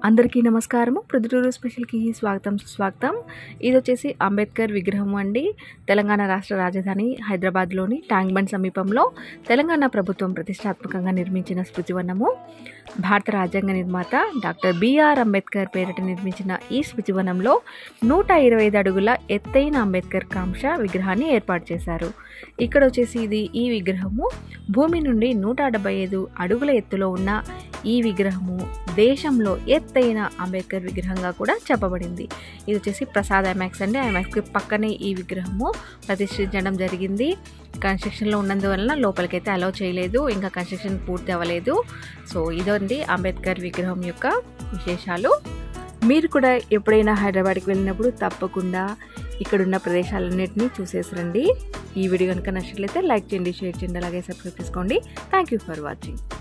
అందరికీ నమస్కారము ప్రొద్దుటూరు స్పెషల్కి స్వాగతం సుస్వాగతం ఇది వచ్చేసి అంబేద్కర్ విగ్రహం అండి తెలంగాణ రాష్ట్ర రాజధాని హైదరాబాద్లోని ట్యాంక్ బండ్ సమీపంలో తెలంగాణ ప్రభుత్వం ప్రతిష్టాత్మకంగా నిర్మించిన స్మృతివనము భారత రాజ్యాంగ నిర్మాత డాక్టర్ బిఆర్ అంబేద్కర్ పేరిట నిర్మించిన ఈ స్మృతివనంలో నూట ఇరవై ఐదు అడుగుల ఎత్తైన అంబేద్కర్ కాంక్ష విగ్రహాన్ని ఏర్పాటు చేశారు ఇక్కడ వచ్చేసి ఇది ఈ విగ్రహము భూమి నుండి నూట డెబ్బై ఐదు అడుగుల ఎత్తులో ఉన్న ఈ విగ్రహము దేశంలో ఎత్తైన అంబేద్కర్ విగ్రహంగా కూడా చెప్పబడింది ఇది వచ్చేసి ప్రసాద్ ఐమాక్స్ అండి ఐమాక్స్కి పక్కనే ఈ విగ్రహము ప్రతిష్ఠించడం జరిగింది కన్స్ట్రక్షన్లో ఉన్నందువలన లోపలికైతే అలౌ చేయలేదు ఇంకా కన్స్ట్రక్షన్ పూర్తి అవ్వలేదు సో ఇదండి అంబేద్కర్ విగ్రహం యొక్క విశేషాలు మీరు కూడా ఎప్పుడైనా హైదరాబాద్కి వెళ్ళినప్పుడు తప్పకుండా ఇక్కడున్న ప్రదేశాలన్నింటినీ చూసేసి రండి ఈ వీడియో కనుక నచ్చినట్లయితే లైక్ చేయండి షేర్ చేయండి అలాగే సబ్స్క్రైబ్ చేసుకోండి థ్యాంక్ యూ ఫర్ వాచింగ్